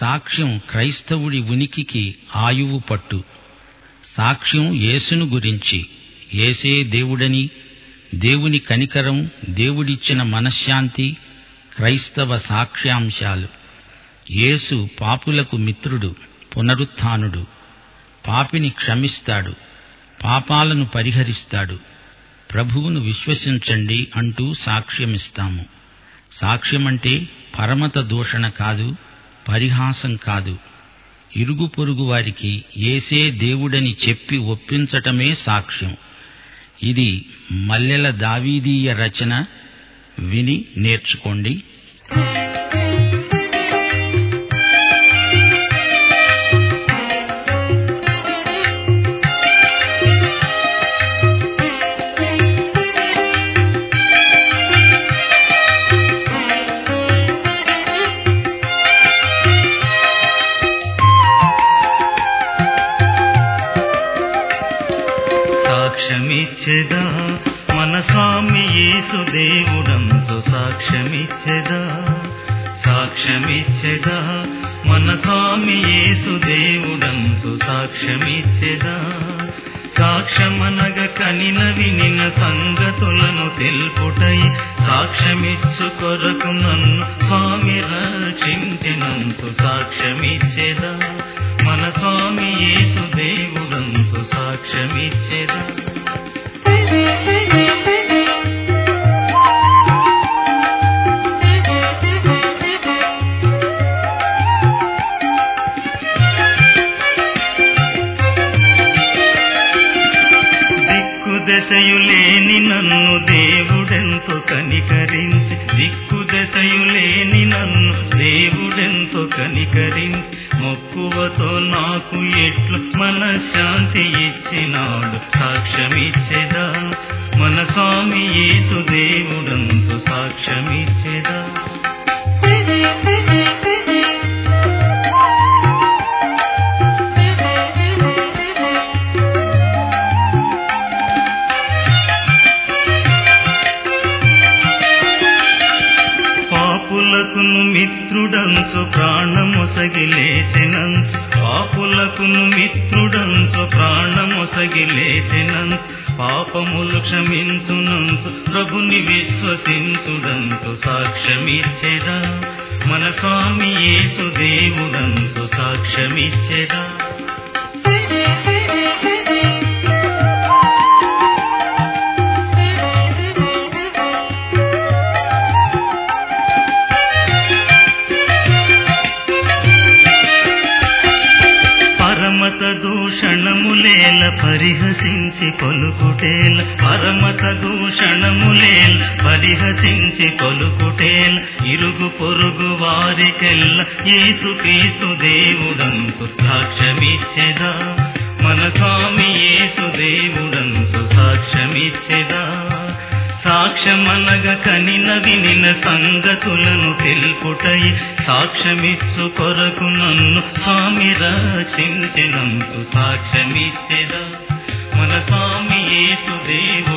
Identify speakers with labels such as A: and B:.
A: సాక్ష్యం క్రైస్తవుడి ఉనికికి ఆయువు పట్టు సాక్ష్యం యేసును గురించి ఏసే దేవుడని దేవుని కనికరం దేవుడిచ్చిన మనశ్శాంతి క్రైస్తవ సాక్ష్యాంశాలు యేసు పాపులకు మిత్రుడు పునరుత్థానుడు పాపిని క్షమిస్తాడు పాపాలను పరిహరిస్తాడు ప్రభువును విశ్వసించండి అంటూ సాక్ష్యమిస్తాము సాక్ష్యమంటే పరమత దూషణ కాదు పరిహాసం కాదు ఇరుగు పొరుగు వారికి ఏసే దేవుడని చెప్పి ఒప్పించటమే సాక్ష్యం ఇది మల్లెల దావీదీయ రచన విని నేర్చుకోండి
B: సాక్ష్యమిచ్చెదా మన స్వామి యేసు దేవుడంతో సాక్ష్యమిచ్చెదా సాక్ష్యమిచ్చెదా మన స్వామి యేసు దేవుడంతో సాక్ష్యమిచ్చెదా సాక్ష్యమనగ కనిన వినిన సంగతులను తెలుపుటై సాక్ష్యమిచ్చు కొరకు నన్ను స్వామి రక్షించినంతు సాక్ష్యమిచ్చెదా మన స్వామి యేసు దేవుడంతో సాక్ష్యమిచ్చెదా దిక్కు దశయు లేని నన్ను దేవుడెంతో కనికరించి దిక్కు దశయు లేని నన్ను దేవుడెంతో కనికరించి మొక్కువతో నాకు ఎట్లు మనశ్శాంతి ఇచ్చినాడు సాక్ష్యమిచ్చెదా మన స్వామి యేసు దేవుడంతో సాక్ష్యమిచ్చెదా పాపులకును మిత్రుడంచు ప్రాణమొసగిలేసినంచు పాపులకును మిత్రుడంచు ప్రాణమొసగిలేసినంచు పాపములు క్షమించునంచు ప్రభుని విశ్వసించుడంచు సాక్ష్యమిచ్చెదా మన స్వామి యేసు దేవుడంచు సాక్ష్యమిచ్చెదా పరమత దూషణములేల పరిహసించి పలుకుటేల పరమత దూషణములేల పరిహసించి పలుకుటేల ఇరుగు పొరుగు వారికెల్ల యేసుక్రీస్తు దేవుడంతు సాక్ష్యమిచ్చెదా మన స్వామి యేసు దేవుడంతు సాక్ష్యమిచ్చెదా సాక్ష్యమనగ కనిన వినిన సంగతులను తెలుపుటై సాక్ష్యమిచ్చు కొరకు నన్ను స్వామి రక్షించినంతు సాక్ష్యమిచ్చెదా మన స్వామి యేసు దేవు